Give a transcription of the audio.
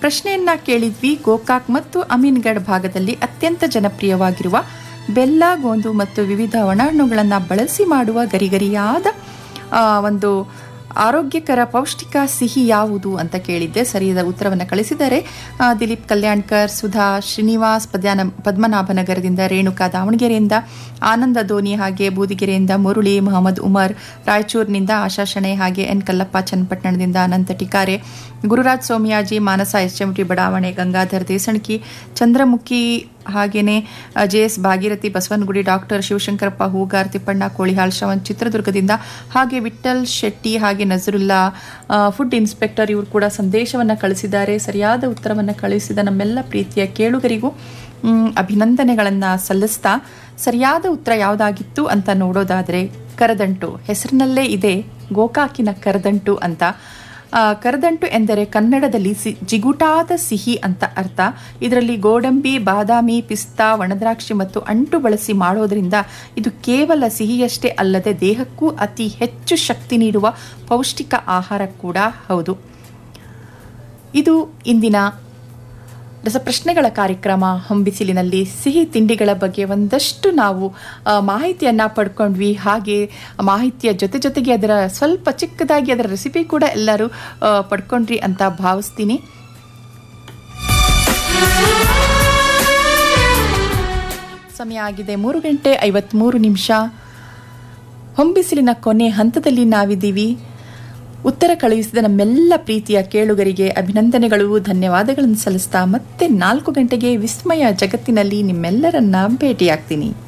ಪ್ರಶ್ನೆಯನ್ನ ಕೇಳಿದ್ವಿ ಗೋಕಾಕ್ ಮತ್ತು ಅಮೀನ್ಗಢ್ ಭಾಗದಲ್ಲಿ ಅತ್ಯಂತ ಜನಪ್ರಿಯವಾಗಿರುವ ಬೆಲ್ಲ ಗೋಂದು ಮತ್ತು ವಿವಿಧ ಒಣಹಣ್ಣುಗಳನ್ನು ಬಳಸಿ ಮಾಡುವ ಗರಿಗರಿಯಾದ ಆ, ಒಂದು ಆರೋಗ್ಯಕರ ಪೌಷ್ಟಿಕ ಸಿಹಿ ಯಾವುದು ಅಂತ ಕೇಳಿದ್ದೆ ಸರಿಯಾದ ಉತ್ತರವನ್ನು ಕಳಿಸಿದ್ದಾರೆ ಆ, ದಿಲೀಪ್ ಕಲ್ಯಾಣ್ಕರ್ ಸುಧಾ ಶ್ರೀನಿವಾಸ್ ಪದ್ಯಾನ ಪದ್ಮನಾಭನಗರದಿಂದ ರೇಣುಕಾ ದಾವಣಗೆರೆಯಿಂದ ಆನಂದ ಧೋನಿ ಹಾಗೆ ಬೂದಿಗೆರೆಯಿಂದ ಮುರುಳಿ ಮೊಹಮ್ಮದ್ ಉಮರ್ ರಾಯಚೂರಿನಿಂದ ಆಶಾ ಶಣೆ ಹಾಗೆ ಎನ್ ಕಲ್ಲಪ್ಪ ಚನ್ನಪಟ್ಟಣದಿಂದ Anant Tikare Gururaj Somayaji Manasa H M T ಬಡಾವಣೆ ಗಂಗಾಧರ್ ದೇಸಣಕಿ ಚಂದ್ರಮುಖಿ ಹಾಗೇನೆ J S Bhagirathi Basavanagudi doctor Shivashankarappa Hoogar Tippanna Kolihal Shravan ಚಿತ್ರದುರ್ಗದಿಂದ ಹಾಗೆ ವಿಠಲ್ ಶೆಟ್ಟಿ ಹಾಗೆ ನಜರುಲ್ಲಾ ಆ, ಫುಡ್ ಇನ್ಸ್ಪೆಕ್ಟರ್ ಇವರು ಕೂಡ ಸಂದೇಶವನ್ನು ಕಳಿಸಿದ್ದಾರೆ ಸರಿಯಾದ ಉತ್ತರವನ್ನು ಕಳಿಸಿದ ನಮ್ಮೆಲ್ಲ ಪ್ರೀತಿಯ ಕೇಳುಗರಿಗೂ ಮ್, ಅಭಿನಂದನೆಗಳನ್ನು ಸಲ್ಲಿಸ್ತಾ ಸರಿಯಾದ ಉತ್ತರ ಯಾವುದಾಗಿತ್ತು ಅಂತ ನೋಡೋದಾದರೆ ಕರದಂಟು ಹೆಸರಿನಲ್ಲೇ ಇದೆ ಗೋಕಾಕಿನ ಕರದಂಟು ಅಂತ ಆ, ಕರದಂಟು ಎಂದರೆ ಕನ್ನಡದಲ್ಲಿ ಸಿ ಜಿಗುಟಾದ ಸಿಹಿ ಅಂತ ಅರ್ಥ ಇದರಲ್ಲಿ ಗೋಡಂಬಿ ಬಾದಾಮಿ ಪಿಸ್ತಾ ಒಣದ್ರಾಕ್ಷಿ ಮತ್ತು ಅಂಟು ಬಳಸಿ ಮಾಡೋದ್ರಿಂದ ಇದು ಕೇವಲ ಸಿಹಿಯಷ್ಟೇ ಅಲ್ಲದೆ ದೇಹಕ್ಕೂ ಅತಿ ಹೆಚ್ಚು ಶಕ್ತಿ ನೀಡುವ ಪೌಷ್ಟಿಕ ಆಹಾರ ಕೂಡ ಹೌದು ಇದು ಇಂದಿನ ರಸಪ್ರಶ್ನೆಗಳ ಕಾರ್ಯಕ್ರಮ ಹೊಂಬಿಸಿಲಿನಲ್ಲಿ ಸಿಹಿ ತಿಂಡಿಗಳ ಬಗ್ಗೆ ಒಂದಷ್ಟು ನಾವು ಆ, ಮಾಹಿತಿಯನ್ನ ಪಡ್ಕೊಂಡ್ವಿ ಹಾಗೆ ಮಾಹಿತಿಯ ಜೊತೆ ಜೊತೆಗೆ ಅದರ ಸ್ವಲ್ಪ ಚಿಕ್ಕದಾಗಿ ಅದರ ರೆಸಿಪಿ ಕೂಡ ಎಲ್ಲರೂ ಆ, ಪಡ್ಕೊಂಡ್ರಿ ಅಂತ ಭಾವಿಸ್ತೀನಿ ಸಮಯ ಆಗಿದೆ ಮೂರು ಗಂಟೆ ಐವತ್ತ್ಮೂರು ನಿಮಿಷ ಹೊಂಬಿಸಿಲಿನ ಕೊನೆ ಹಂತದಲ್ಲಿ ನಾವಿದ್ದೀವಿ ಉತ್ತರ ಕಳುಹಿಸಿದ ನಮ್ಮೆಲ್ಲ ಪ್ರೀತಿಯ ಕೇಳುಗರಿಗೆ ಅಭಿನಂದನೆಗಳು ಧನ್ಯವಾದಗಳನ್ನು ಸಲ್ಲಿಸ್ತಾ ಮತ್ತೆ ನಾಲ್ಕು ಗಂಟೆಗೆ ವಿಸ್ಮಯ ಜಗತ್ತಿನಲ್ಲಿ ನಿಮ್ಮೆಲ್ಲರನ್ನ ಭೇಟಿಯಾಗ್ತೀನಿ